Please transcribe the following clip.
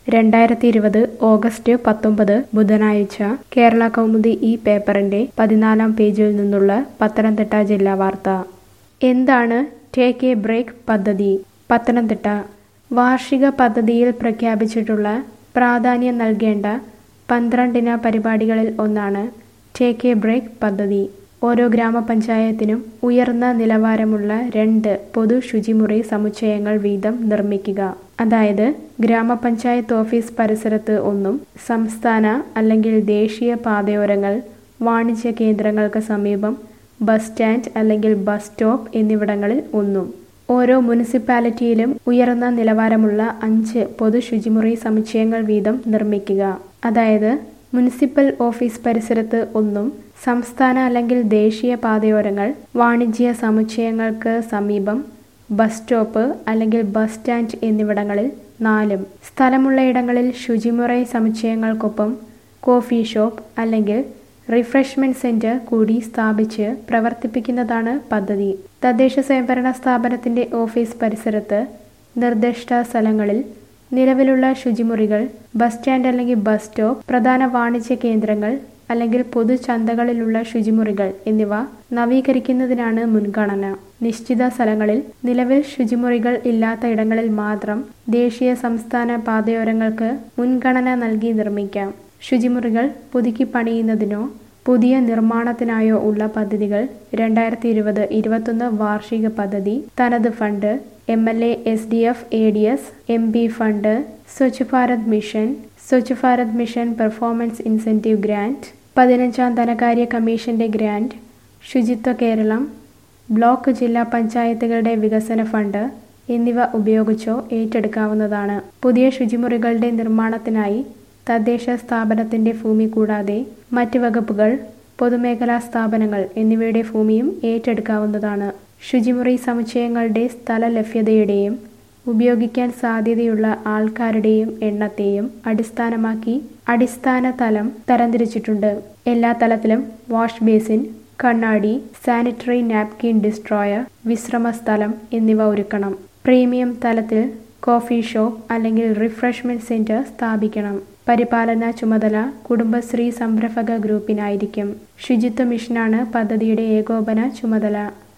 രണ്ടായിരത്തി ഇരുപത് ഓഗസ്റ്റ് പത്തൊമ്പത് ബുധനാഴ്ച കേരള കൗമുദി ഈ പേപ്പറിന്റെ പതിനാലാം പേജിൽ നിന്നുള്ള പത്തനംതിട്ട ജില്ലാ വാർത്ത എന്താണ് ടേക്ക് എ ബ്രേക്ക് പദ്ധതി പത്തനംതിട്ട വാർഷിക പദ്ധതിയിൽ പ്രഖ്യാപിച്ചിട്ടുള്ള പ്രാധാന്യം നൽകേണ്ട പന്ത്രണ്ടിന പരിപാടികളിൽ ഒന്നാണ് ടേക്ക് എ ബ്രേക്ക് പദ്ധതി ഓരോ ഗ്രാമപഞ്ചായത്തിനും ഉയർന്ന നിലവാരമുള്ള രണ്ട് പൊതു ശുചിമുറി സമുച്ചയങ്ങൾ വീതം നിർമ്മിക്കുക അതായത് ഗ്രാമപഞ്ചായത്ത് ഓഫീസ് പരിസരത്ത് ഒന്നും സംസ്ഥാന അല്ലെങ്കിൽ ദേശീയ പാതയോരങ്ങൾ വാണിജ്യ കേന്ദ്രങ്ങൾക്ക് സമീപം ബസ് സ്റ്റാൻഡ് അല്ലെങ്കിൽ ബസ് സ്റ്റോപ്പ് എന്നിവിടങ്ങളിൽ ഒന്നും ഓരോ മുനിസിപ്പാലിറ്റിയിലും ഉയർന്ന നിലവാരമുള്ള അഞ്ച് പൊതു ശുചിമുറി സമുച്ചയങ്ങൾ വീതം നിർമ്മിക്കുക അതായത് മുനിസിപ്പൽ ഓഫീസ് പരിസരത്ത് ഒന്നും സംസ്ഥാന അല്ലെങ്കിൽ ദേശീയ പാതയോരങ്ങൾ വാണിജ്യ സമുച്ചയങ്ങൾക്ക് സമീപം ബസ് സ്റ്റോപ്പ് അല്ലെങ്കിൽ ബസ് സ്റ്റാൻഡ് എന്നിവിടങ്ങളിൽ നാലും സ്ഥലമുള്ള ഇടങ്ങളിൽ ശുചിമുറി സമുച്ചയങ്ങൾക്കൊപ്പം കോഫി ഷോപ്പ് അല്ലെങ്കിൽ റിഫ്രഷ്മെന്റ് സെന്റർ കൂടി സ്ഥാപിച്ച് പ്രവർത്തിപ്പിക്കുന്നതാണ് പദ്ധതി തദ്ദേശ സ്വയംഭരണ സ്ഥാപനത്തിന്റെ ഓഫീസ് പരിസരത്ത് നിർദ്ദിഷ്ട സ്ഥലങ്ങളിൽ നിലവിലുള്ള ശുചിമുറികൾ ബസ് സ്റ്റാൻഡ് അല്ലെങ്കിൽ ബസ് സ്റ്റോപ്പ് പ്രധാന വാണിജ്യ കേന്ദ്രങ്ങൾ അല്ലെങ്കിൽ പൊതു ചന്തകളിലുള്ള ശുചിമുറികൾ എന്നിവ നവീകരിക്കുന്നതിനാണ് മുൻഗണന നിശ്ചിത സ്ഥലങ്ങളിൽ നിലവിൽ ശുചിമുറികൾ ഇല്ലാത്ത ഇടങ്ങളിൽ മാത്രം ദേശീയ സംസ്ഥാന പാതയോരങ്ങൾക്ക് മുൻഗണന നൽകി നിർമ്മിക്കാം ശുചിമുറികൾ പുതുക്കി പണിയുന്നതിനോ പുതിയ നിർമ്മാണത്തിനായോ ഉള്ള പദ്ധതികൾ രണ്ടായിരത്തി ഇരുപത് ഇരുപത്തൊന്ന് വാർഷിക പദ്ധതി തനത് fund M L A S D F A D S M P fund Swachh Bharat mission Swachh Bharat mission performance incentive grant പതിനഞ്ചാം ധനകാര്യ കമ്മീഷന്റെ ഗ്രാന്റ് ശുചിത്വ കേരളം ബ്ലോക്ക് ജില്ലാ പഞ്ചായത്തുകളുടെ വികസന ഫണ്ട് എന്നിവ ഉപയോഗിച്ചോ ഏറ്റെടുക്കാവുന്നതാണ് പുതിയ ശുചിമുറികളുടെ നിർമ്മാണത്തിനായി തദ്ദേശ സ്ഥാപനത്തിന്റെ ഭൂമി കൂടാതെ മറ്റ് വകുപ്പുകൾ പൊതുമേഖലാ സ്ഥാപനങ്ങൾ എന്നിവയുടെ ഭൂമിയും ഏറ്റെടുക്കാവുന്നതാണ് ശുചിമുറി സമുച്ചയങ്ങളുടെ സ്ഥല ലഭ്യതയുടെയും ഉപയോഗിക്കാൻ സാധ്യതയുള്ള ആൾക്കാരുടെയും എണ്ണത്തെയും അടിസ്ഥാനമാക്കി അടിസ്ഥാന തലം തരംതിരിച്ചിട്ടുണ്ട് എല്ലാ തലത്തിലും വാഷ് ബേസിൻ കണ്ണാടി സാനിറ്ററി നാപ്കിൻ ഡിസ്ട്രോയർ വിശ്രമ സ്ഥലം എന്നിവ ഒരുക്കണം പ്രീമിയം തലത്തിൽ കോഫി ഷോപ്പ് അല്ലെങ്കിൽ റിഫ്രഷ്മെന്റ് സെന്റർ സ്ഥാപിക്കണം പരിപാലന ചുമതല കുടുംബശ്രീ സംരംഭക ഗ്രൂപ്പിനായിരിക്കും ശുചിത്വ മിഷനാണ് പദ്ധതിയുടെ ഏകോപന ചുമതല